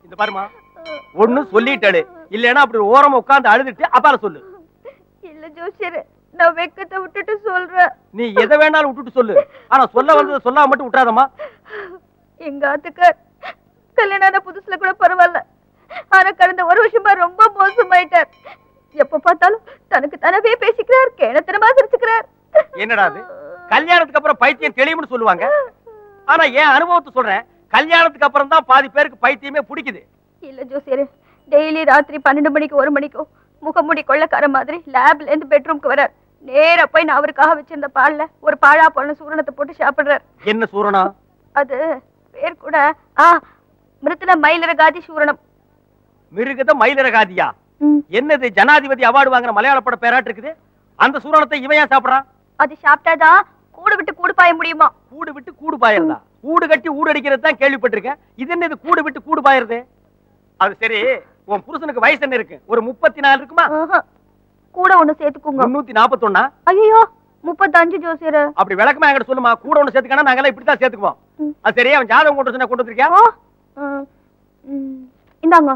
இந்த பாருமா ஒண்ணு சொல்லிட்டாளு இல்லைன்னா அப்படி ஒரு ஓரமா உட்கார்ந்து அழுதுட்டு அப்பால சொல்லு இல்ல ஜோசியர் நான் வெக்கத்தை விட்டுட்டு சொல்றேன் நீ எதை வேணாலும் விட்டுட்டு சொல்லு ஆனா சொல்ல வந்ததை சொல்லாம மட்டும் விட்டுறாதம்மா எங்க ஆத்துக்கார் கல்யாணம் ஆன புதுசுல கூட பரவாயில்ல ஆனா கடந்த ஒரு வருஷமா ரொம்ப மோசமாயிட்டார் எப்ப பார்த்தாலும் தனக்கு தனவே பேசிக்கிறார் கேணத்தனமா சிரிச்சுக்கிறார் என்னடா அது கல்யாணத்துக்கு அப்புறம் பைத்தியம் தெளிவுன்னு சொல்லுவாங்க ஆனா என் அனுபவத்தை சொல்றேன் கல்யாணத்துக்கு அப்புறம் தான் பாதி பேருக்கு பைத்தியமே பிடிக்குது இல்ல ஜோசியர் டெய்லி ராத்திரி பன்னெண்டு மணிக்கு ஒரு மணிக்கும் முகமுடி கொள்ளக்கார மாதிரி லேப்ல இருந்து பெட்ரூம்க்கு வரார் நேரா போய் நான் அவருக்காக வச்சிருந்த பால்ல ஒரு பாழா போன சூரணத்தை போட்டு சாப்பிடுறார் என்ன சூரணா அது பேர் கூட ஆ மிருத்துல மயிலரகாதி சூரணம் மிருகத மயிலரகாதியா ம். என்னது ஜனாதிபதி அவார்டு வாங்குற மலையாள பட பேராட்டு இருக்குது அந்த சூரணத்தை இவன் ஏன் சாப்பிடுறான் அது சாப்பிட்டாதான் கூடு விட்டு கூடு பாய முடியுமா கூடு விட்டு கூடு பாயறதா கூடு கட்டி ஊடு அடிக்கிறது தான் கேள்விப்பட்டிருக்கேன் இது என்ன இது கூடு விட்டு கூடு பாயறது அது சரி உன் புருஷனுக்கு வயசு என்ன இருக்கு ஒரு முப்பத்தி நாலு இருக்குமா ஆஹா. கூட ஒண்ணு சேர்த்துக்குங்க முன்னூத்தி நாப்பத்தொன்னா ஐயோ முப்பத்தஞ்சு ஜோசியர் அப்படி விளக்கமா என்கிட்ட சொல்லுமா கூட ஒண்ணு சேர்த்துக்கானா நாங்கெல்லாம் இப்படித்தான் சேர்த்துக்குவோம் ம். அது சரி அவன் ஜாதகம் கொண்டு சொன்ன கொண்டு வந்திருக்கியா ஓ ம், ம். இந்தாங்க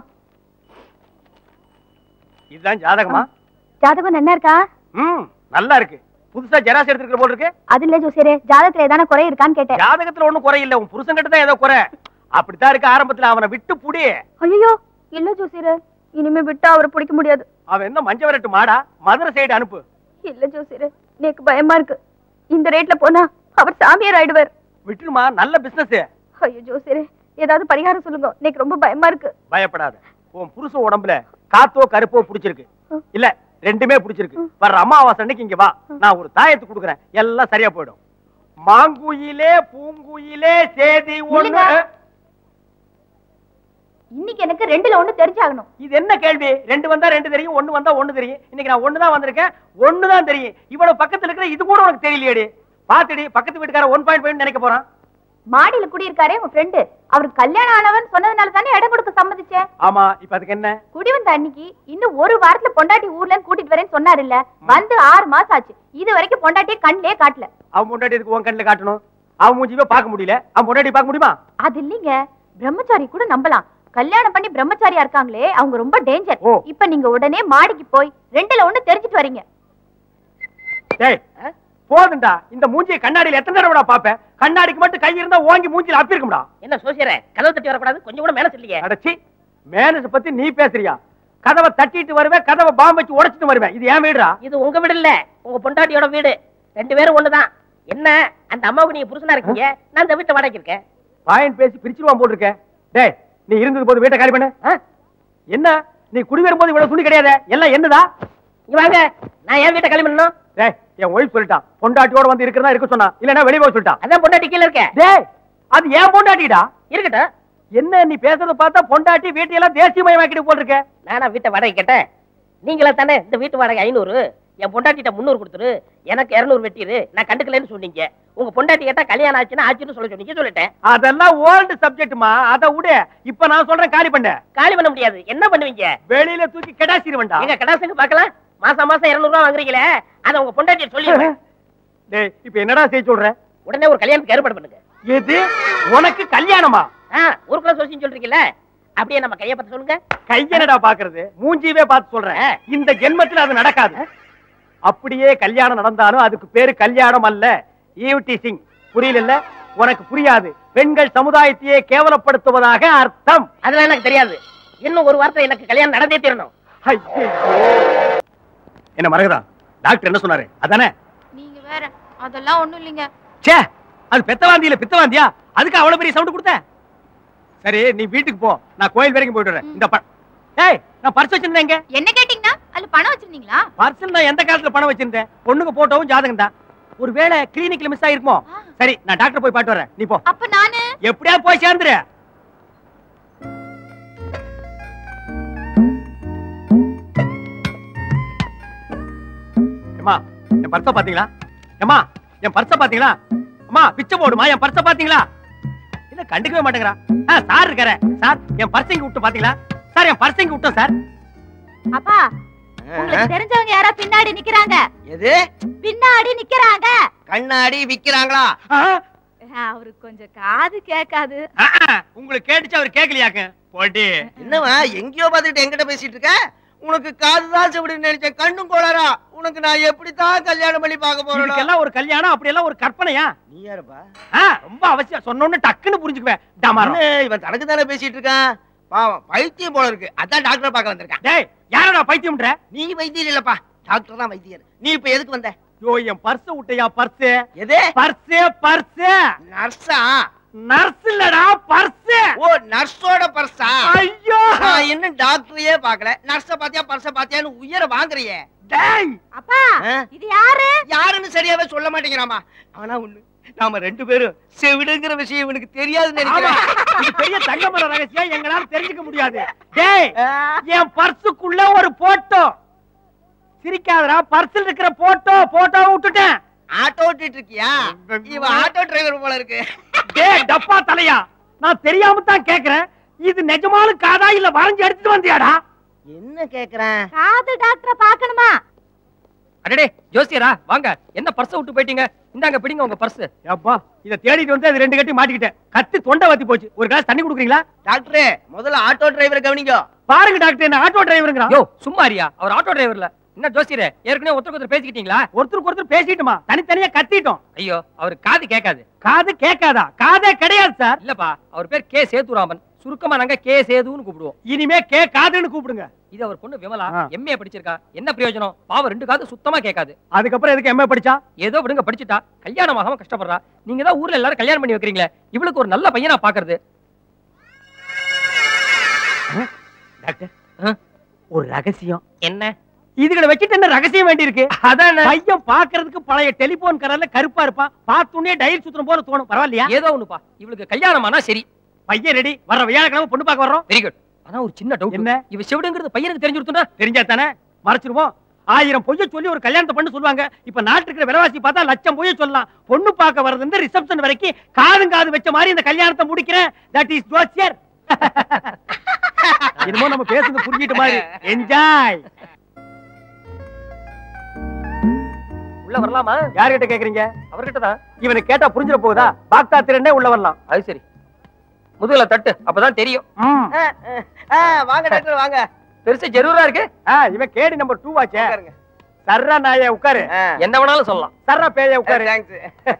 இதுதான் ஜாதகமா ஜாதகம் என்ன இருக்கா ம் நல்லா இருக்கு புதுசா ஜெராக்ஸ் எடுத்துக்கிற போல இருக்கு அது இல்ல ஜோசியரே ஜாதகத்துல ஏதான குறை இருக்கான்னு கேட்டேன் ஜாதகத்துல ஒண்ணும் குறை இல்ல உன் புருஷன் கிட்ட தான் ஏதோ குறை அப்படித்தான் இருக்கு ஆரம்பத்துல அவனை விட்டு புடி ஐயோ இல்ல ஜோசியரே இனிமே விட்டா அவரை பிடிக்க முடியாது அவன் என்ன மஞ்ச விரட்டு மாடா மதுரை சைடு அனுப்பு இல்ல ஜோசியரே எனக்கு பயமா இருக்கு இந்த ரேட்ல போனா அவர் சாமியார் ஆயிடுவார் விட்டுருமா நல்ல பிசினஸ் ஐயோ ஜோசியரே ஏதாவது பரிகாரம் சொல்லுங்க எனக்கு ரொம்ப பயமா இருக்கு பயப்படாத உன் புருஷன் உடம்புல காத்தோ கருப்போ பிடிச்சிருக்கு ம். இல்ல ரெண்டுமே பிடிச்சிருக்கு வர்ற அமாவாசை அன்னைக்கு இங்க வா நான் ஒரு தாயத்து கொடுக்குறேன் எல்லாம் சரியா போயிடும் மாங்குயிலே பூங்குயிலே சேதி ஒண்ணு இல்லைங்க. இன்னைக்கு எனக்கு ரெண்டுல ஒண்ணு தெரிஞ்சாகணும் இது என்ன கேள்வி ரெண்டு வந்தா ரெண்டு தெரியும் ஒண்ணு வந்தா ஒண்ணு தெரியும் இன்னைக்கு நான் ஒண்ணு தான் வந்திருக்கேன் ஒண்ணு தான் தெரியும் இவ்வளவு பக்கத்துல இருக்கிற இது கூட உனக்கு தெரியலையேடி பாத்துடி பக்கத்து வீட்டுக்கார ஒன் பாயிண்ட் ஃபைவ் நினைக்க போறான் மாடியில குடியிருக்காரே உங்க ஃப்ரெண்டு அவருக்கு கல்யாணம் ஆனவன் சொன்னதுனால தானே இடம் கொடுக்க சம்மதிச்சேன் ஆமா இப்ப அதுக்கு என்ன குடி வந்த அன்னைக்கு இன்னும் ஒரு வாரத்துல பொண்டாட்டி ஊர்ல இருந்து கூட்டிட்டு வரேன்னு சொன்னாரு இல்ல வந்து ஆறு மாசம் ஆச்சு இது வரைக்கும் பொண்டாட்டியே கண்ணிலே காட்டல அவன் முன்னாடி இதுக்கு உன் கண்ணுல காட்டணும் அவன் மூஞ்சிவே பார்க்க முடியல அவன் முன்னாடி பார்க்க முடியுமா அது இல்லைங்க பிரம்மச்சாரி கூட நம்பலாம் கல்யாணம் பண்ணி பிரம்மச்சாரியா இருக்காங்களே அவங்க ரொம்ப டேஞ்சர் ஓ. இப்ப நீங்க உடனே மாடிக்கு போய் ரெண்டுல ஒண்ணு தெரிஞ்சிட்டு வரீங்க டேய் போதும்டா இந்த மூஞ்சியை கண்ணாடியில எத்தனை தடவை பாப்பேன் கண்ணாடிக்கு மட்டும் கை இருந்தா ஓங்கி மூஞ்சில அப்பிருக்கும்டா என்ன சோசியரே கதவு தட்டி வரக்கூடாது கொஞ்சம் கூட மேனஸ் இல்லையே அடச்சி மேனஸ் பத்தி நீ பேசுறியா கதவை தட்டிட்டு வருவேன் கதவை பாம்பு வச்சு உடைச்சிட்டு வருவேன் இது ஏன் வீடுடா இது உங்க வீடு இல்ல உங்க பொண்டாட்டியோட வீடு ரெண்டு பேரும் ஒண்ணுதான் என்ன அந்த அம்மாவுக்கு நீங்க புருஷனா இருக்கீங்க நான் இந்த வீட்டை வாடகைக்கு இருக்கேன் பாயிண்ட் பேசி பிரிச்சிருவான் போட்டிருக்க டேய் நீ இருந்தது போது வீட்டை காலி பண்ணு ஆ? என்ன நீ குடி வரும்போது இவ்வளவு துணி கிடையாது எல்லாம் என்னதா இங்க வாங்க நான் ஏன் வீட்டை கிளம்பி பண்ணணும் டேய் என் ஒய்ஃப் சொல்லிட்டான் பொண்டாட்டியோட வந்து இருக்கிறதா இருக்க சொன்னா இல்லன்னா வெளியே போக சொல்லிட்டான் அதான் பொண்டாட்டி கீழ இருக்கேன் டேய் அது ஏன் பொண்டாட்டிடா இருக்கட்டும் என்ன நீ பேசுறத பார்த்தா பொண்டாட்டி வீட்டையெல்லாம் தேசியமயமாக்கிட்டு போல் இருக்க நானா வீட்டை வாடகை கேட்டேன் நீங்களா தானே இந்த வீட்டு வாடகை ஐநூறு என் பொண்டாட்டிட்ட முந்நூறு கொடுத்துரு எனக்கு இருநூறு வெட்டிரு நான் கண்டுக்கலன்னு சொன்னீங்க உங்க பொண்டாட்டி கேட்டா கல்யாணம் ஆச்சுன்னா ஆச்சுன்னு சொல்ல சொன்னீங்க சொல்லிட்டேன் அதெல்லாம் ஓல்டு சப்ஜெக்ட்மா அத விடு இப்ப நான் சொல்றேன் காலி பண்ண காலி பண்ண முடியாது என்ன பண்ணுவீங்க வெளியில தூக்கி கெடாசிடுவேன்டா எங்க கடாசுங்க பார்க்கலாம் மாசம் மாசம் இருநூறு ரூபா வாங்குறீங்களே அதை உங்க பொண்டாட்டிய சொல்லி டேய் இப்ப என்னடா செய்ய சொல்ற உடனே ஒரு கல்யாணத்துக்கு ஏற்பாடு பண்ணுங்க எது உனக்கு கல்யாணமா ஆ ஊருக்குள்ள சொல்லின்னு சொல்றீங்கல்ல அப்படியே நம்ம கையை பத்தி சொல்லுங்க கையனடா பாக்குறது மூஞ்சியவே பார்த்து சொல்றேன் இந்த ஜென்மத்துல அது நடக்காது அப்படியே கல்யாணம் நடந்தாலும் அதுக்கு பேரு கல்யாணம் அல்ல ஈவ் டீசிங் புரியல உனக்கு புரியாது பெண்கள் சமுதாயத்தையே கேவலப்படுத்துவதாக அர்த்தம் அதெல்லாம் எனக்கு தெரியாது இன்னும் ஒரு வாரத்துல எனக்கு கல்யாணம் நடந்தே தீரணும் ஐயையோ. என்ன மரகதா டாக்டர் என்ன சொன்னாரு அதானே நீங்க வேற அதெல்லாம் ஒண்ணும் இல்லைங்க ச்சே அது பெத்தவாந்தி இல்ல பித்தவாந்தியா அதுக்கு அவ்வளவு பெரிய சவுண்ட் கொடுத்த சரி நீ வீட்டுக்கு போ நான் கோயில் வரைக்கும் போயிட்டு வரேன் இந்த ப- ஏய் நான் பர்ஸ் வச்சிருந்தேன் எங்க என்ன கேட்டீங்கன்னா அதுல பணம் வச்சிருந்தீங்களா பர்சல் நான் எந்த காலத்துல பணம் வச்சிருந்தேன் பொண்ணுக்கு போட்டோவும் ஜாதகம் தான் ஒருவேளை கிளினிக்ல மிஸ் ஆயிருக்குமோ சரி நான் டாக்டர் போய் பாட்டு வரேன் நீ போ அப்ப நானு எப்படியாவது போய் சேர்ந்துரு ஏம்மா என் பர்ஸ பாத்தீங்களா ஏம்மா என் பர்ஸ பாத்தீங்களா அம்மா பிச்சை போடுமா என் பர்ஸ பாத்தீங்களா இல்ல கண்டுக்கவே மாட்டேங்கிறா ஆ, சார் இருக்காரு சார் என் பர்ஸ் இங்க விட்டு பாத்தீங்களா சார் என் பர்ஸ் இங்க விட்டோம் சார் அப்பா உங்களுக்கு தெரிஞ்சவங்க யாரோ பின்னாடி நிக்கிறாங்க எது பின்னாடி நிக்கிறாங்க கண்ணாடி விக்கிறாங்களா ஆ, அவருக்கு கொஞ்சம் காது கேட்காது ஆ, ஆ, உங்களுக்கு கேட்டுச்சு அவர் கேட்கலையாக்க போடி என்னவா எங்கேயோ பார்த்துட்டு எங்கிட்ட பேசிட்டு இருக்க உனக்கு காதுதான் செவிடுன்னு நினைச்சேன் கண்ணும் கோளாரா உனக்கு நான் எப்படித்தான் கல்யாணம் பண்ணி பார்க்க போறேன் இதுக்கெல்லாம் ஒரு கல்யாணம் அப்படி எல்லாம் ஒரு கற்பனையா நீ யாருப்பா ஆ, ரொம்ப அவசியம் சொன்னோன்னு டக்குன்னு புரிஞ்சுக்குவேன் டமாரம் என்ன, இவன் தனக்கு தானே பேசிட்டு இருக்கான் பாவம் பைத்தியம் போல இருக்கு அதான் டாக்டர் பார்க்க வந்திருக்கான் டேய் யாரடா பைத்தியம்ன்ற நீ வைத்தியர் இல்லப்பா டாக்டர் தான் வைத்தியர் நீ இப்ப எதுக்கு வந்த யோ என் பர்ஸ் விட்டையா பர்ஸ் எது பர்ஸ் பர்ஸ் நர்ஸா நர்ஸ் இல்லடா பர்ஸ் ஓ நர்ஸோட பர்ஸா ஐயோ நான் இன்னும் டாக்டரையே பார்க்கல நர்ஸ பாத்தியா பர்ஸ பாத்தியான்னு உயர வாங்குறியே டேய் அப்பா ஆ? இது யாரு யாருன்னு சரியாவே சொல்ல மாட்டேங்கிறாமா ஆனா ஒண்ணு நாம ரெண்டு பேரும் செவிடுங்கிற விஷயம் இவனுக்கு தெரியாதுன்னு ஆமா நினைக்கிறேன் இது பெரிய தங்கமர ரகசியம் எங்களால தெரிஞ்சுக்க முடியாது டேய் என் பர்சுக்குள்ள ஒரு போட்டோ சிரிக்காதடா பர்சில் இருக்கிற போட்டோ போட்டோ விட்டுட்டேன் ஆட்டோ ஓட்டிட்டு இருக்கியா இவன் ஆட்டோ டிரைவர் போல இருக்கு டேய் டப்பா தலையா நான் தெரியாம தான் கேக்குறேன் இது நிஜமாலும் காதா இல்ல வரைஞ்சு எடுத்துட்டு வந்தியாடா என்ன கேக்குறேன் காது டாக்டரை பார்க்கணுமா அடடே ஜோசியரா வாங்க என்ன பர்ஸ் விட்டு போயிட்டீங்க இந்தாங்க பிடிங்க உங்க பர்ஸ் அப்பா இத தேடிட்டு வந்து அது ரெண்டு கட்டி மாட்டிக்கிட்டேன் கத்தி தொண்டை வத்தி போச்சு ஒரு கிளாஸ் தண்ணி குடுக்குறீங்களா டாக்டரே முதல்ல ஆட்டோ டிரைவரை கவனிங்க பாருங்க டாக்டர் என்ன ஆட்டோ டிரைவருங்கிறான் யோ சும்மாரியா அவர் ஆட்டோ டிரைவர்ல என்ன ஜோசியரே ஏற்கனவே ஒருத்தருக்கு ஒருத்தர் பேசிக்கிட்டீங்களா ஒருத்தருக்கு ஒருத்தர் பேசிட்டுமா தனித்தனியா கத்திட்டோம் ஐயோ அவர் காது கேட்காது காது கேட்காதா காதே கிடையாது சார் இல்லப்பா அவர் பேர் கே சேதுராமன் சுருக்கமா நாங்க கே சேதுன்னு கூப்பிடுவோம் இனிமே கே காதுன்னு கூப்பிடுங்க இது அவர் பொண்ணு விமலா ஆ. எம்ஏ படிச்சிருக்கா என்ன பிரயோஜனம் பாவம் ரெண்டு காது சுத்தமா கேட்காது அதுக்கப்புறம் எதுக்கு எம்ஏ படிச்சா ஏதோ விடுங்க படிச்சுட்டா கல்யாணம் ஆகாம கஷ்டப்படுறா நீங்க தான் ஊர்ல எல்லாரும் கல்யாணம் பண்ணி வைக்கிறீங்களே இவளுக்கு ஒரு நல்ல பையனா பாக்குறது டாக்டர் ஆ? ஒரு ரகசியம் என்ன இதுகளை வச்சுட்டு என்ன ரகசியம் வேண்டி இருக்கு அதானே பையன் பாக்குறதுக்கு பழைய டெலிபோன் கரல்ல கருப்பா இருப்பான் பார்த்தோன்னே டயல் சுத்தம் போல தோணும் பரவாயில்லையா ஏதோ ஒண்ணுப்பா இவளுக்கு கல்யாணம் ஆனா சரி பையன் ரெடி வர வியாழக்கிழமை பொண்ணு பார்க்க வர்றோம் வெரி குட் ஆனா ஒரு சின்ன டவுட் என்ன? இவ சிவடுங்கிறது பையனுக்கு தெரிஞ்சுருத்துனா தெரிஞ்சா தானே மறைச்சிருவோம் ஆயிரம் பொய்ய சொல்லி ஒரு கல்யாணத்தை பண்ணு சொல்லுவாங்க இப்ப நாட்டுக்கு இருக்கிற விலைவாசி பார்த்தா லட்சம் பொய்ய சொல்லலாம் பொண்ணு பார்க்க வர்றது இருந்து ரிசப்ஷன் வரைக்கும் காதும் காது வச்ச மாதிரி இந்த கல்யாணத்தை முடிக்கிறேன் தட் இஸ் ஜோசியர் என்னமோ நம்ம பேசுறது புரிஞ்சிட்ட மாதிரி என்ஜாய் உள்ள வரலாமா யார்கிட்ட கேக்குறீங்க அவர்கிட்ட தான் இவனை கேட்டா புரிஞ்சிட போகுதா பாக்தா திறனே உள்ள வரலாம் அது சரி முதுகுல தட்டு அப்பதான் தெரியும் ம். ஆ, ஆ, ஆ, வாங்க டாக்டர் வாங்க பெருசு ஜெரூரா இருக்கு ஆ, இவன் கேடி நம்பர் டூ ஆச்சே உட்காருங்க. சர்ரா நாய உட்காரு ஆ, என்ன வேணாலும் சொல்லலாம் சர்ரா பேய உட்காரு thanks.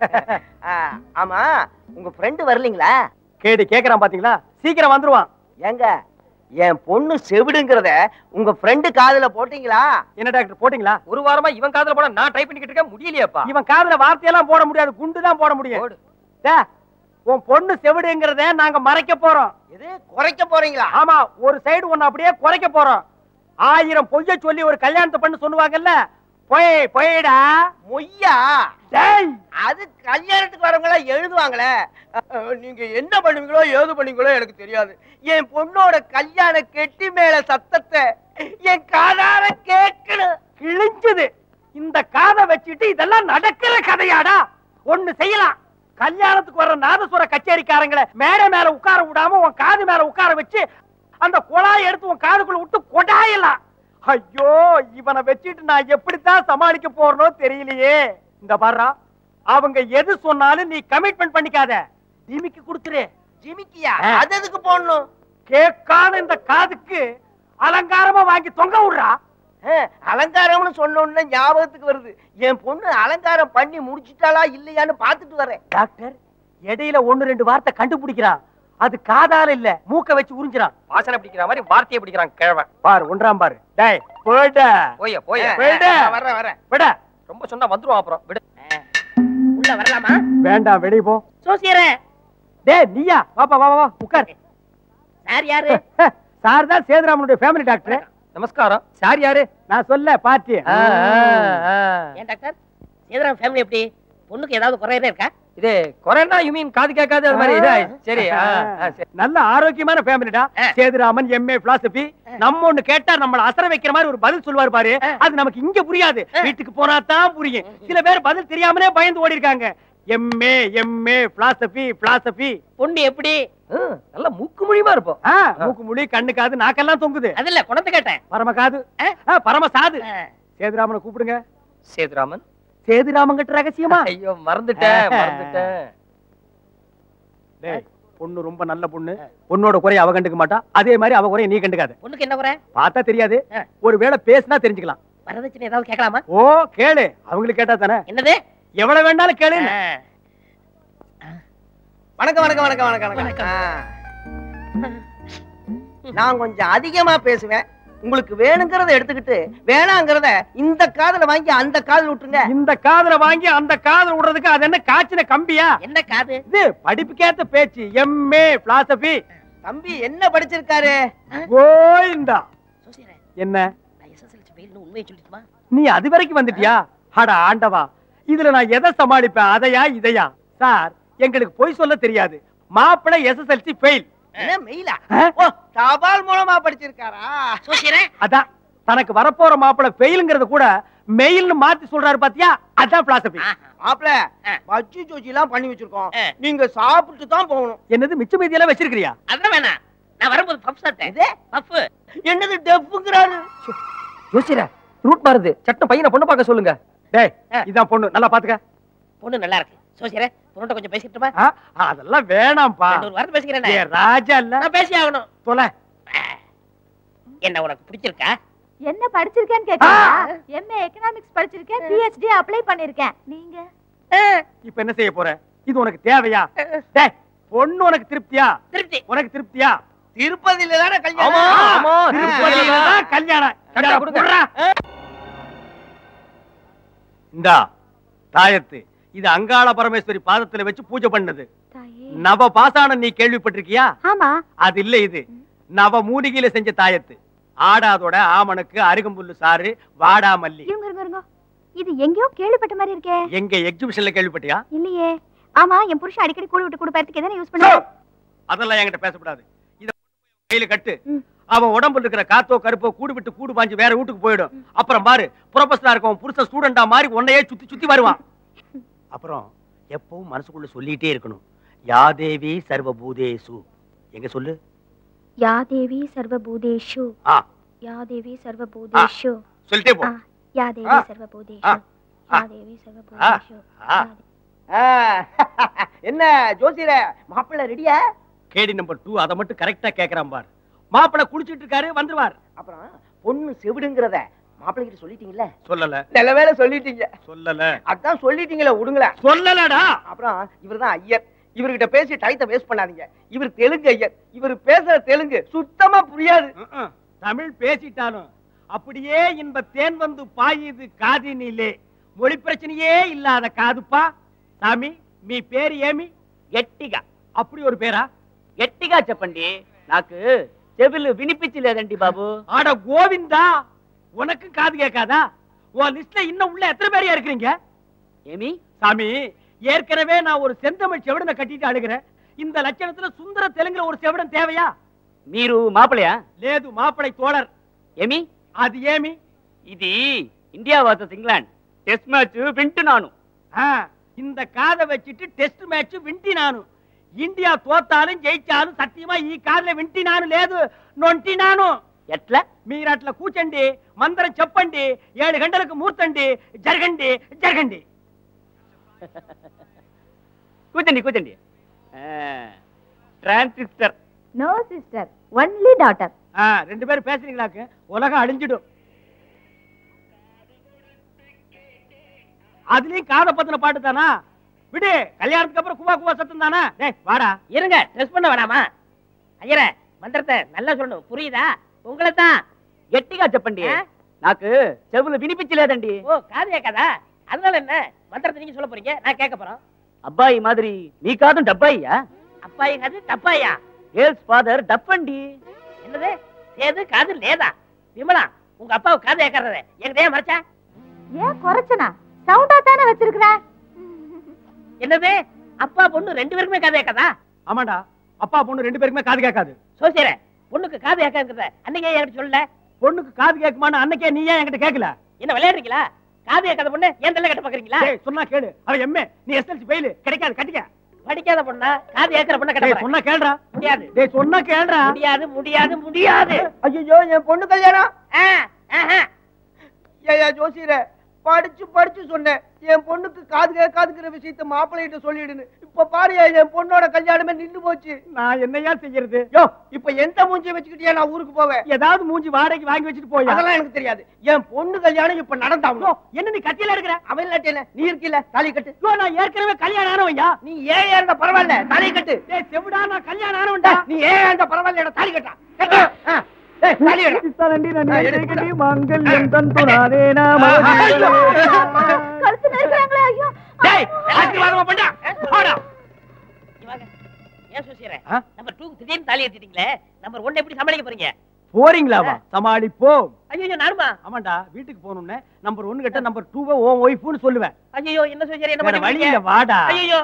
ஆ, ஆமா உங்க ஃப்ரெண்டு வரலீங்களா கேடி கேக்குறான் பாத்தீங்களா சீக்கிரம் வந்துருவான் ஏங்க என் பொண்ணு செவிடுங்கிறத உங்க ஃப்ரெண்டு காதுல போட்டீங்களா என்ன டாக்டர் போட்டீங்களா ஒரு வாரமா இவன் காதுல போனா நான் டைப் பண்ணிக்கிட்டு இருக்கேன் முடியலையாப்பா இவன் காதுல வார்த்தையெல்லாம் போட முடியாது குண்டு தான் போட முடியும் போடு. டே, உன் பொண்ணு செவிடுங்கிறத நாங்க மறைக்க போறோம் இது குறைக்க போறீங்களா ஆமா ஒரு சைடு ஒண்ணு அப்படியே குறைக்க போறோம் ஆயிரம் பொய்ய சொல்லி ஒரு கல்யாணத்தை பண்ணு சொல்லுவாங்கல்ல பொய் பொய்டா மொய்யா டேய் அது கல்யாணத்துக்கு வரவங்க எல்லாம் எழுதுவாங்களே அஹ், நீங்க என்ன பண்ணுவீங்களோ ஏது பண்ணுவீங்களோ எனக்கு தெரியாது என் பொண்ணோட கல்யாண கெட்டி மேல சத்தத்தை என் காதார கேட்கணும் கிழிஞ்சது இந்த காதை வச்சுட்டு இதெல்லாம் நடக்கிற கதையாடா ஒண்ணு செய்யலாம் கல்யாணத்துக்கு வர்ற நாதசுர கச்சேரிக்காரங்களை மேடை மேல உட்கார விடாம உன் காது மேல உட்கார வச்சு அந்த குழாய் எடுத்து உன் காதுக்குள்ள விட்டு கொடாயலாம் ஐயோ இவனை வச்சுட்டு நான் எப்படித்தான் சமாளிக்க போறனோ தெரியலையே இந்த பாருடா அவங்க எது சொன்னாலும் நீ கமிட்மெண்ட் பண்ணிக்காத டிமிக்கு கொடுத்துரு ஜிமிக்கியா ஆ. அது எதுக்கு போடணும் கேட்காத இந்த காதுக்கு அலங்காரமா வாங்கி தொங்க விடுறா அஹ், அலங்காரம்னு சொன்ன உடனே ஞாபகத்துக்கு வருது என் பொண்ணு அலங்காரம் பண்ணி முடிச்சிட்டாளா இல்லையான்னு பாத்துட்டு வரேன் டாக்டர் இடையில ஒண்ணு ரெண்டு வார்த்தை கண்டுபிடிக்கிறான் அது காதால இல்ல மூக்க வச்சு உறிஞ்சிரான் வாசனை பிடிக்கிற மாதிரி வார்த்தையை பிடிக்கிறான் கிழவன் பாரு ஒன்றாம் பாரு டேய் போட போய போய அஹ், போயிடு. அஹ், வர்றேன் வரேன் விட ரொம்ப சொன்னா வந்துருவான் அப்புறம் விடு உள்ள வரலாமா வேண்டாம் வெளிய போ சோசியரே டேய் நீயா வாப்பா வா வா, வா உட்கார் சார் யாரு சார் தான் சேதுராமனுடைய ஃபேமிலி டாக்டர் நமஸ்காரம் சார் யாரு நான் சொல்ல பாட்டி ஆ, ஆ, ஆ. ஏன் டாக்டர் சேதுராம் ஃபேமிலி எப்படி பொண்ணுக்கு ஏதாவது குறையதே இருக்கா இது கொரோனா யூ மீன் காது கேட்காது அது மாதிரி இதா சரி ஆ, ஆ, சரி. நல்ல ஆரோக்கியமான ஃபேமிலிடா ஆ. சேதுராமன் எம்ஏ பிலாசபி நம்ம ஒண்ணு கேட்டா நம்மள அசர வைக்கிற மாதிரி ஒரு பதில் சொல்லுவாரு பாரு ஆ. அது நமக்கு இங்க புரியாது ஆ. வீட்டுக்கு போனா தான் புரியும் சில பேர் பதில் தெரியாமலே பயந்து ஓடி இருக்காங்க எம்ஏ எம்ஏ பிலாசபி பிலாசபி பொண்ணு எப்படி ஆ, நல்லா மூக்கு மொழியுமா இருப்போம் ஆ, மூக்கு முழி கண்ணு காது நாக்கெல்லாம் தொங்குது அது இல்ல குணத்தை கேட்டேன் பரம காது ஆ? ஆ, பரம சாது ஆ. சேதுராமனை கூப்பிடுங்க சேதுராமன் சேதுராமன் கிட்ட ரகசியமா ஐயோ மறந்துட்டேன் மறந்துட்டேன் டேய் பொண்ணு ரொம்ப நல்ல பொண்ணு பொண்ணோட குறைய அவ கண்டுக்க மாட்டா அதே மாதிரி அவ குறைய நீ கண்டுக்காத பொண்ணுக்கு என்ன குறை பார்த்தா தெரியாது ஆ. ஒருவேளை பேசினா தெரிஞ்சுக்கலாம் வரதட்சணை ஏதாவது கேட்கலாமா ஓ கேளு அவங்களுக்கு கேட்டா தானே என்னது எவ்வளவு வேணாலும் கேளு ஆ, வணக்கம் வணக்கம் வணக்கம் வணக்கம் வணக்கம் ஆ. நான் கொஞ்சம் அதிகமா பேசுவேன் உங்களுக்கு வேணுங்கிறத எடுத்துக்கிட்டு வேணாங்கிறத இந்த காதுல வாங்கி அந்த காதுல விட்டுருங்க இந்த காதுல வாங்கி அந்த காதுல விடுறதுக்கு அது என்ன காய்ச்சின கம்பியா என்ன காது இது படிப்புக்கேத்த பேச்சு எம்ஏ பிலாசபி தம்பி என்ன படிச்சிருக்காரு கோயிந்தா சோசியரே என்ன நான் எஸ்எஸ்எல்சி ஃபெயில்னு உண்மையை சொல்லிட்டுமா நீ அது வரைக்கும் வந்துட்டியா அட ஆண்டவா இதுல நான் எதை சமாளிப்பேன் அதையா இதையா சார் எங்களுக்கு பொய் சொல்ல தெரியாது மாப்பிள்ளை எஸ்எஸ்எல்சி ஃபெயில் என்ன மெயிலா ஆ? ஓ தபால் மூலமா படிச்சிருக்காரா சோசியரே அதான் தனக்கு வரப்போற மாப்பிள்ளை ஃபெயிலுங்கிறத கூட மெயில்னு மாத்தி சொல்றாரு பாத்தியா அதான் பிலாசபி மாப்பிள ஆ. பச்சி சோச்சி எல்லாம் பண்ணி வச்சிருக்கோம் ஆ. நீங்க சாப்பிட்டு தான் போகணும் என்னது மிச்ச மீதியெல்லாம் வச்சிருக்கிறியா அதான் வேணாம் நான் வரும்போது பஃப் சாப்பிட்டேன் இது பஃப் என்னது டெப்புங்கிறாரு யோசிர ரூட் மாறுது சட்டம் பையனை பொண்ணு பார்க்க சொல்லுங்க டேய் ஆ. இதான் பொண்ணு நல்லா பாத்துக்க பொண்ணு நல்லா இருக்கு சோசியரே பொண்ணுட்ட கொஞ்சம் பேசிட்டுமா ஆ, அதெல்லாம் வேணாம்ப்பா ரெண்டு ஒரு வார்த்தை பேசிக்கிறேன் ஏ ராஜா இல்ல நான் பேசி ஆகணும் தொலை என்ன உனக்கு பிடிச்சிருக்கா என்ன படிச்சிருக்கேன்னு கேக்குறீங்களா எம்ஏ எக்கனாமிக்ஸ் படிச்சிருக்கேன் பிஹெச்டி அப்ளை பண்ணிருக்கேன் நீங்க இப்ப என்ன செய்ய போற இது உனக்கு தேவையா டேய் பொண்ணு உனக்கு திருப்தியா திருப்தி உனக்கு திருப்தியா திருப்பதியில தானே ஆமா கல்யாணம் ஆமா திருப்பதியில தான் கல்யாணம் சட்டை இந்தா, கொடுங்க. புர்றா. இந்தா தாயத்து இது அங்காள பரமேஸ்வரி பாதத்துல வச்சு பூஜை பண்ணது தாயே நவ பாசானம் நீ கேள்விப்பட்டிருக்கியா ஆமா அது இல்ல இது நவ மூலிகையில செஞ்ச தாயத்து ஆடாதோட ஆமணக்கு அருகம்புல்லு சாறு வாடாமல்லி இருங்க இருங்க இருங்க இது எங்கேயோ கேள்விப்பட்ட மாதிரி இருக்கே எங்க எக்ஸிபிஷன்ல கேள்விப்பட்டியா இல்லையே ஆமா என் புருஷன் அடிக்கடி கூழ் விட்டு கொடுப்பறதுக்கு எதானே யூஸ் பண்ணுவாரு அதெல்லாம் என்கிட்ட பேசக்கூடாது இத கையில கட்டு ம். அவன் உடம்புல இருக்கிற காத்தோ கருப்போ கூடு விட்டு கூடு பாஞ்சு வேற வீட்டுக்கு போயிடும் அப்புறம் பாரு ப்ரொஃபஸரா இருக்கவன் புருஷன் ஸ்டூடெண்டா மாதிரி உன்னையே சுத்தி சுத்தி வருவான் அப்புறம் எப்பவும் மனசுக்குள்ள சொல்லிட்டே இருக்கணும் யாதேவி சர்வபூதேசு எங்க சொல்லு யா தேவி சர்வபூதேஷு ஆ யா தேவி சர்வபூதேஷு சொல்லிட்டே போ ஆ, யா தேவி ஆ. சர்வபூதேஷு ஆ. யா ஆ. தேவி சர்வபூதேஷு ஆ. யா தேவி- ஆ. என்ன ஜோசியர மாப்பிள்ளை ரெடியா கேடி நம்பர் டூ அதை மட்டும் கரெக்டா கேக்குறான் பார் மாப்பிளை குளிச்சிட்டு இருக்காரு வந்துருவார் அப்புறம் பொண்ணு செவிடுங்கிறத மாப்பிள்ளை கிட்ட சொல்லிட்டீங்கல்ல சொல்லல நல்ல வேளை சொல்லிட்டீங்க சொல்லல அதான் சொல்லிட்டீங்களே விடுங்களேன் சொல்லலடா அப்புறம் இவர்தான் ஐயர் இவர்கிட்ட பேசி டயத்தை வேஸ்ட் பண்ணாதீங்க இவர் தெலுங்கு ஐயர் இவர் பேசுற தெலுங்கு சுத்தமா புரியாது ம்ம். தமிழ் பேசிட்டாலும் அப்படியே இன்ப தேன் வந்து பாயுது காதினிலே மொழி பிரச்சனையே இல்லாத காதுப்பா சாமி మీ పేరు ఏమి గట్టిగా அப்படி ஒரு பேரா గట్టిగా చెప్పండి నాకు చెవులు వినిపించలేదండి బాబు ஆட கோவிந்தா உனக்கு காது கேட்காதா உன் லிஸ்ட்ல இன்னும் உள்ள எத்தனை பேரையா இருக்கிறீங்க ఏమి சாமி ஏற்கனவே நான் ஒரு செந்தமிழ் செவிடனை கட்டிட்டு அழுகிறேன் இந்த லட்சணத்துல சுந்தர தெலுங்குல ஒரு செவிடன் தேவையா మీరు మాపలయా లేదు மாப்பிளை தோழர் ఏమి அது ஏமி ఇది India versus England test match వింటున్నాను ஆ, இந்த காதை வச்சுட்டு டெஸ்ட் மேட்ச் விண்டி நானு இந்தியா தோத்தாலும் ஜெயிச்சாலும் சத்தியமா ఈ కాదులే వింటి నాను లేదు నొంటి నాను ఎట్లా మీరు అట్లా కూర్చోండి మందరం చెప్పండి ఏడు గంటలకు మూర్తండి జరగండి జరగండి కూర్చోండి కూర్చోండి transistor no sister only daughter ஆ, ரெண்டு பேரும் பேசுறீங்களாக்கு உலகம் அழிஞ்சிடும் அதுலயும் காத பத்தின பாட்டு தானா விடு கல்யாணத்துக்கு அப்புறம் குவா குவா சத்தம் தானா டேய் வாடா இருங்க ட்ரெஸ் பண்ண வேணாமா ஐயரே மந்திரத்தை நல்லா சொல்லணும் புரியுதா உங்களை தான் గట్టిగా చెప్పండి ఆ? నాకు చెవులు వినిపించలేదండి ஓ காது கேட்காதா அதனால என்ன மந்திரத்தை நீங்க சொல்ல போறீங்க நான் கேட்க போறோம் అబ్బాయి మాదిరి మీ కాదు డబ్బాయ్యా அப்பாయి காது தப்பாயா గేల్స్ ఫాదర్ డప్పండి என்னது சேது காது லேதா விமலா உங்க அப்பாவுக்கு காது கேட்கறது எங்க ஏன் மறைச்சா ஏன் குறைச்சனா சவுண்டா தானே வச்சிருக்கிற என்னது அப்பா பொண்ணு ரெண்டு பேருக்குமே காது கேட்காதா ஆமாடா அப்பா பொண்ணு ரெண்டு பேருக்குமே காது கேட்காது சோசியர பொண்ணுக்கு காது கேட்காங்கிறத அன்னைக்கே என்கிட்ட சொல்லல பொண்ணுக்கு காது கேட்குமான்னு அன்னைக்கே நீ ஏன் என்கிட்ட கேட்கல என்ன விளையாடுறீங்களா காது கேட்காத பொண்ணு ஏன் தள்ள கட்ட பாக்குறீங்களா டேய், சொன்னா கேளு அவ எம்ஏ நீ எஸ்எல்சி ஃபெயில் கிடைக்காது கட்டிக்க படிக்காத பொண்ணா காது கேட்கிற பொண்ணை கட்ட டேய், போறேன். சொன்னா கேளுடா முடியாது டேய் சொன்னா கேளுடா முடியாது முடியாது முடியாது ஐயோ என் பொண்ணு கல்யாணம் ஆ, ஆஹா. ஏயா ஜோசியர படிச்சு படிச்சு சொன்னேன் என் பொண்ணுக்கு காது கேட்காதுங்கிற விஷயத்த மாப்பிள்ளைகிட்ட சொல்லிடுன்னு இப்ப பாரு என் பொண்ணோட கல்யாணமே நின்னு போச்சு நான் என்னையா செய்யறது யோ இப்ப எந்த மூஞ்சியை வச்சுக்கிட்டியா நான் ஊருக்கு போவேன் ஏதாவது மூஞ்சி வாடகைக்கு வாங்கி வச்சுட்டு போய் அதெல்லாம் எனக்கு தெரியாது என் பொண்ணு கல்யாணம் இப்ப நடந்தாகணும் என்ன நீ கத்தியில எடுக்கிற அவன் இல்லாட்டி என்ன நீ இருக்கில்ல தாலி கட்டு ஐயோ, நான் ஏற்கனவே கல்யாணம் ஆனவன்யா நீ ஏன் இருந்தா பரவாயில்ல தாலி கட்டு டேய் செவிடா நான் கல்யாணம் ஆனவன்டா நீ ஏன் இருந்தா பரவாயில்ல தாலி கட்டா கட்டு. ஆ. ஏய், தாலி கட்டு. ஆ, எடுத்துடா. கழுத்து நெருக்கிறாங்களே ஐயோ டேய் ஆசீர்வாதமா பண்ணா போடா இங்க வாங்க. ஏன் சோசியரே ஆ? நம்பர் டூ திடீர்னு தாலி ஏத்திட்டீங்களே நம்பர் ஒன் எப்படி சமாளிக்க போறீங்க போறீங்களாவா சமாளிப்போம் ஐயோ நானுமா ஆமாண்டா வீட்டுக்கு போகணும்னு நம்பர் ஒன்னு கிட்ட நம்பர் டூவை உன் ஒய்ஃப்னு சொல்லுவேன் ஐயோ என்ன சோசியரே என்ன வேற பண்ணி வழி இல்ல வாடா ஐயோ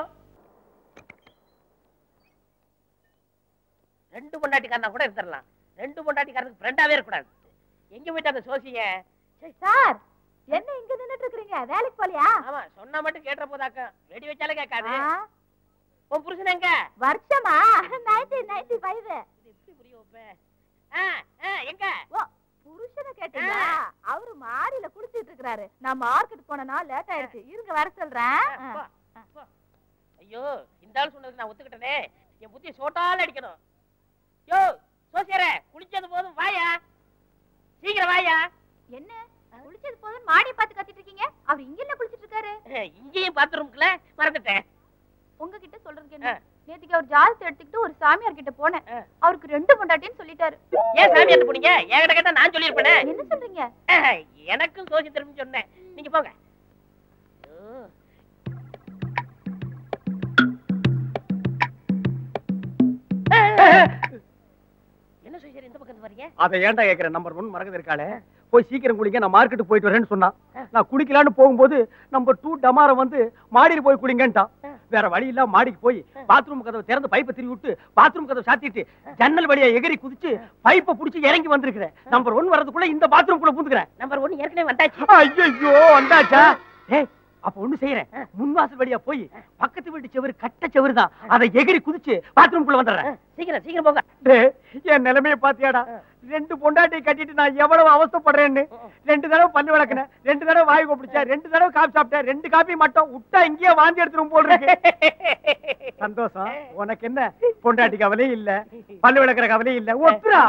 ரெண்டு பொண்டாட்டிக்காரனா கூட இருந்துடலாம் ரெண்டு பொண்டாட்டிக்காரனுக்கு ஃப்ரெண்டாவே இருக்கக்கூடாது எங்க போயிட்டு அந்த சோசிய சார் என்ன இங்க நின்னுட்டு இருக்கீங்க வேலைக்கு போலியா ஆமா சொன்னா மட்டும் கேட்டுற போதாக்கம் வெடி வச்சாலே கேட்காது ஆ, உன் புருஷன் எங்க வருஷமா நைன்டீன் நைன்டி ஃபைவ் இது எப்படி புரிய வைப்பேன் ஆ, ஆ, எங்க ஓ புருஷனை கேட்டீங்களா அவரு மாடியில குளிச்சிட்டு இருக்காரு நான் மார்க்கெட் போனனா லேட் ஆயிடுச்சு இருங்க வர சொல்றேன் ஆ, போ, போ. ஐயோ இந்த ஆள் சொன்னதுக்கு நான் ஒத்துக்கிட்டனே என் புத்தி சோட்டால அடிக்கணும் யோ சோசியரே குளிச்சது போதும் வாயா சீக்கிரம் வாயா என்ன குளிச்சது போதும் மாடியை பார்த்து கத்திட்டு இருக்கீங்க அவர் இங்க இல்ல குளிச்சிட்டு இருக்காரு இங்கேயும் பாத்ரூம்குள்ள மறந்துட்டேன் உங்ககிட்ட சொல்றதுக்கு என்ன நேத்துக்கு அவர் ஜாதகத்தை எடுத்துக்கிட்டு ஒரு சாமியார் கிட்ட போனேன் ஆ. அவருக்கு ரெண்டு பொண்டாட்டின்னு சொல்லிட்டாரு ஏன் சாமி எடுத்து போனீங்க என்கிட்ட கேட்டா நான் சொல்லியிருப்பேனே என்ன சொல்றீங்க எனக்கும் சோசி திரும்பி சொன்னேன் நீங்க போங்க ஐயோ. என்ன சோசியர் இந்த பக்கம் இருந்து வரீங்க அதை ஏன்டா கேக்குறேன் நம்பர் ஒன் மறக்கது இருக்காளே போய் சீக்கிரம் குளிங்க நான் மார்க்கெட்டுக்கு போயிட்டு வரேன்னு சொன்னான் நான் குளிக்கலான்னு போகும்போது நம்பர் டூ டமார வந்து மாடியில் போய் குளிங்கன்ட்டான் வேற வழி இல்லாம மாடிக்கு போய் பாத்ரூம் கதவை திறந்து பைப்பை திருவி விட்டு பாத்ரூம் கதவை சாத்திட்டு ஜன்னல் வழியா எகிரி குதிச்சு பைப்பை புடிச்சு இறங்கி வந்திருக்கிறேன் நம்பர் ஒன் வரதுக்குள்ள இந்த பாத்ரூம் குள்ள பூந்துக்கிறேன் நம்பர் ஒன்னு ஏற்கனவே வந்தாச்சு ஐயோ வந்தாச்சா ஏய் அப்ப ஒண்ணு செய்யறேன் முன்வாசல் வழியா போய் பக்கத்து வீட்டு செவரு கட்ட செவரு தான் அதை எகிரி குதிச்சு பாத்ரூம் குள்ள வந்துடுறேன் சீக்கிரம் சீக்கிரம் போங்க டேய், என் நிலைமைய பாத்தியாடா ரெண்டு பொண்டாட்டி கட்டிட்டு நான் எவ்வளவு அவஸ்தைப்படுறேன்னு ரெண்டு தடவை பல்லு விளக்குனேன் ரெண்டு தடவை வாய் கொப்பிடிச்சேன் ரெண்டு தடவை காப்பி சாப்பிட்டேன் ரெண்டு காப்பி மட்டும் விட்டா இங்கேயே வாந்தி எடுத்துரும் போல் இருக்கு சந்தோஷம் உனக்கு என்ன பொண்டாட்டி கவலையும் இல்ல பல்லு விளக்குற கவலையும் இல்ல ஒத்துரா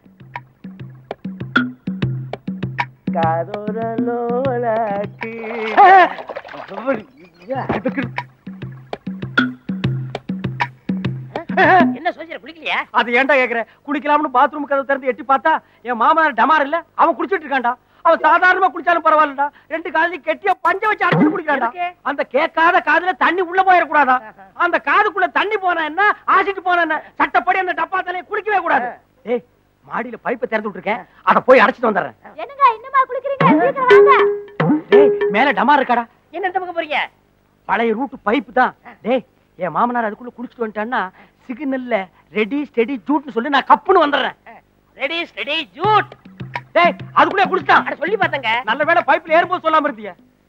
என்ன சோசியர் குளிக்கலையா அது ஏன்டா கேக்குற குளிக்கலாம்னு பாத்ரூம் கதவை திறந்து எட்டி பார்த்தா என் மாமனார் டமார் இல்ல அவன் குடிச்சிட்டு இருக்கான்டா அவன் சாதாரணமா குளிச்சாலும் பரவாயில்லடா ரெண்டு காலையும் கெட்டியா பஞ்ச வச்சு அடைச்சு குடிக்கிறான்டா எதுக்கு? அந்த கேட்காத காதுல தண்ணி உள்ள போயிடக்கூடாதா அந்த காதுக்குள்ள தண்ணி போனா என்ன ஆசிட்டு போனா என்ன சட்டப்படி அந்த டப்பா தலையை குளிக்கவே கூடாது ஏய் மாடியில பைப்பை திறந்து விட்டுருக்கேன் அத போய் அடைச்சிட்டு வந்துடுறேன் என்னங்க இன்னுமா குளிக்கிறீங்க சீக்கிரம் வாங்க டேய் மேல டமார் இருக்காடா என்ன இந்த பக்கம் போறீங்க பழைய ரூட் பைப்பு தான் டேய் என் மாமனார் அதுக்குள்ள குளிச்சுட்டு வந்துட்டான்னா சிக்னல்ல ரெடி ஸ்டெடி ஜூட்னு சொல்லி நான் கப்புன்னு வந்துடுறேன் ரெடி ரெடி ஜூட் டேய் அதுக்குள்ளே குளிச்சிட்டான் அட சொல்லி பார்த்தங்க நல்ல வேளை பைப்ல ஏறும்போது சொல்லாம இருந்தீங்க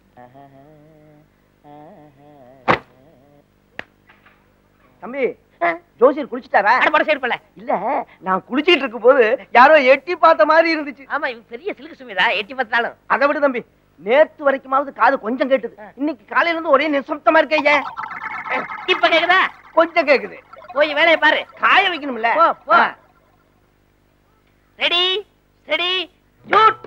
தம்பி ஜோசியர் குளிச்சிட்டாரா அட பட சைடு பண்ணல இல்ல நான் குளிச்சிட்டு இருக்கும் போது யாரோ எட்டி பார்த்த மாதிரி இருந்துச்சு ஆமா இவன் பெரிய சிலுக்கு சுமிதா எட்டி பார்த்தாலும் அதை விடு தம்பி நேத்து வரைக்குமாவது காது கொஞ்சம் கேட்டுது இன்னைக்கு காலையில இருந்து ஒரே நிசப்தமா இருக்கே இப்ப கேக்குதா கொஞ்சம் கேக்குது போய் வேலையை பாரு காய வைக்கணும்ல போ, போ. ஆ. ரெடி ரெடி ஜூட்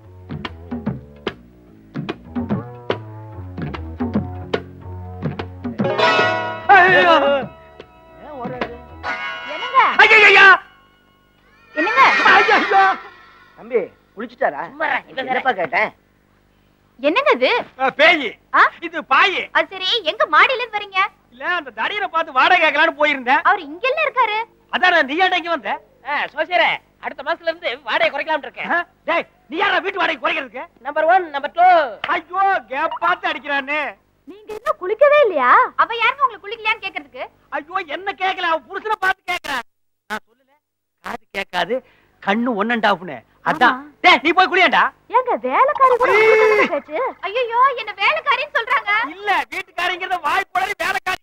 ஐயோ! என்னங்க ஐயையையா! என்னங்க ஐயையோ! தம்பி குளிச்சிட்டாரா சும்மா இரு, இவன் வேற. என்னப்பா கேட்டேன் என்னங்க இது அஹ், பேயி ஆ? இது பாயி அது சரி எங்க மாடியில இருந்து வரீங்க இல்ல அந்த தடியரை பார்த்து வாடகை கேட்கலான்னு போயிருந்தேன் அவர் இங்க இல்ல இருக்காரு அதான் நீ ஏன்டா இங்க வந்த ஆ, சோசியரே அடுத்த மாசத்துல இருந்து வாடகை குறைக்கலாம்னு இருக்கேன் அஹ், டேய் நீ யாரா வீட்டு வாடகை குறைக்கிறதுக்கு நம்பர் ஒன் நம்பர் டூ ஐயோ கேப் பார்த்து அடிக்கிறானே நீங்க இன்னும் குளிக்கவே இல்லையா அவ யாருங்க உங்களுக்கு குளிக்கலையான்னு கேக்குறதுக்கு ஐயோ என்ன கேட்கல அவன் புருஷனை பார்த்து கேக்குறேன் நான் சொல்லல காது கேட்காது கண்ணு ஒன்னண்டாப்னு அதான் ஆமா. டேய் நீ போய் குளியாண்டா ஏங்க வேலைக்காரி கூட உங்களுக்கு பேச்சு ஐயோ என்ன வேலைக்காரின்னு சொல்றாங்க இல்ல வீட்டுக்காரிங்கிறத வாய் புலரி வேலைக்காரி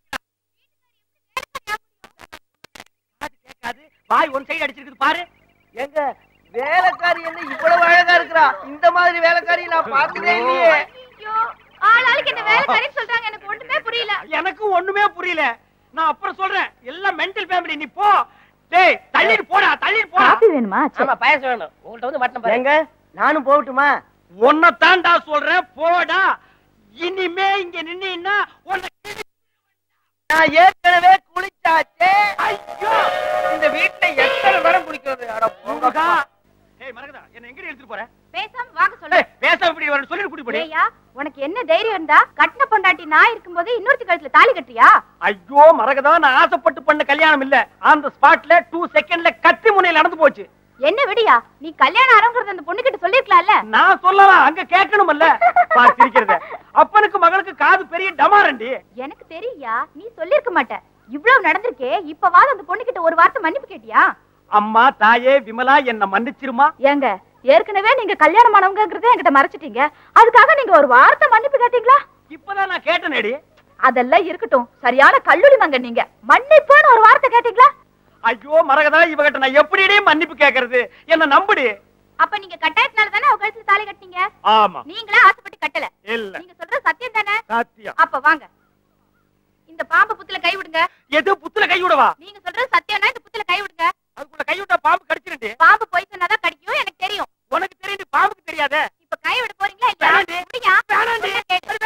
காது கேட்காது வாய் ஒன் சைடு அடிச்சிருக்குது பாரு எங்க வேலைக்காரி என்ன இவ்வளவு அழகா இருக்கிறா இந்த மாதிரி வேலைக்காரி நான் பார்த்ததே இல்லையே ஐயோ ஆளாளுக்கு என்ன வேலை கரெக்ட் சொல்றாங்க எனக்கு ஒண்ணுமே புரியல எனக்கும் ஒண்ணுமே புரியல நான் அப்புறம் சொல்றேன் எல்லாம் மென்டல் ஃபேமிலி நீ போ டேய் தள்ளிட்டு போடா தள்ளிட்டு போடா வேணுமா ஆமா பாயசம் வேணும் உங்கள்ட்ட வந்து மட்டன் பாருங்க எங்க நானும் போகட்டுமா உன்னை தாண்டா சொல்றேன் போடா இனிமே இங்க நின்னா உன்னை நான் ஏற்கனவே குளிச்சாச்சே ஐயோ இந்த வீட்டுல எத்தனை தரம் குளிக்கிறது அட முருகா போங்கப்பா. ஏய் மரகதா என்ன எங்க எடுத்துட்டு போற பேசாம வாங்க சொல்லு ஏய் பேச இப்படி வரணும் சொல்லி கூட்டி போடி ஏய்யா உனக்கு என்ன தைரியம் இருந்தா கட்டின பொண்டாட்டி நான் இருக்கும்போது இன்னொருத்தி கழுத்துல தாலி கட்டுறியா ஐயோ மரகதா நான் ஆசைப்பட்டு பண்ண கல்யாணம் இல்ல அந்த ஸ்பாட்ல டூ செகண்ட்ல கத்தி முனையில் நடந்து போச்சு என்ன விடியா நீ கல்யாணம் ஆரம்பிக்கிறது அந்த பொண்ணு கிட்ட சொல்லிருக்கலாம்ல நான் சொல்லலாம் அங்க கேட்கணும்ல பாத்து இருக்கிறத அப்பனுக்கு மகளுக்கு காது பெரிய டமாரண்டி எனக்கு தெரியா நீ சொல்லிருக்க மாட்ட இவ்வளவு நடந்திருக்கே இப்பவாது அந்த பொண்ணு கிட்ட ஒரு வார்த்தை மன்னிப்பு கேட்டியா அம்மா தாயே விமலா என்ன மன்னிச்சிருமா ஏங்க ஏற்கனவே நீங்க கல்யாணம் ஆனவங்கங்கறத என்கிட்ட மறைச்சிட்டீங்க அதுக்காக நீங்க ஒரு வார்த்தை மன்னிப்பு கேட்டீங்களா இப்பதான் நான் கேட்டேனேடி அதெல்லாம் இருக்கட்டும் சரியான கல்லூரி மங்க நீங்க மன்னிப்புன்னு ஒரு வார்த்தை கேட்டீங்களா ஐயோ மரகதா இவகிட்ட நான் எப்படிடே மன்னிப்பு கேக்குறது என்ன நம்புடி அப்ப நீங்க கட்டாயத்தினால தானே அவ கழுத்துல தாலி கட்டினீங்க ஆமா நீங்களே ஆசைப்பட்டு கட்டல இல்ல நீங்க சொல்றது சத்தியம் தானே சத்தியம் அப்ப வாங்க இந்த பாம்பு புத்துல கை விடுங்க எது புத்துல கை விடவா நீங்க சொல்றது சத்தியம்னா இந்த புத்துல கை விடுங்க அதுக்குள்ள கை விட்டா பாம்பு கடிச்சிருண்டி பாம்பு போய் சொன்னாதான் கடிக்கும் எனக்கு தெரியும் உனக்கு தெரியும் பாம்புக்கு தெரியாதே இப்ப கை விட போறீங்களா இல்லையா வேணாண்டி. விடுயா. வேணாண்டி. சொன்னா கேளு.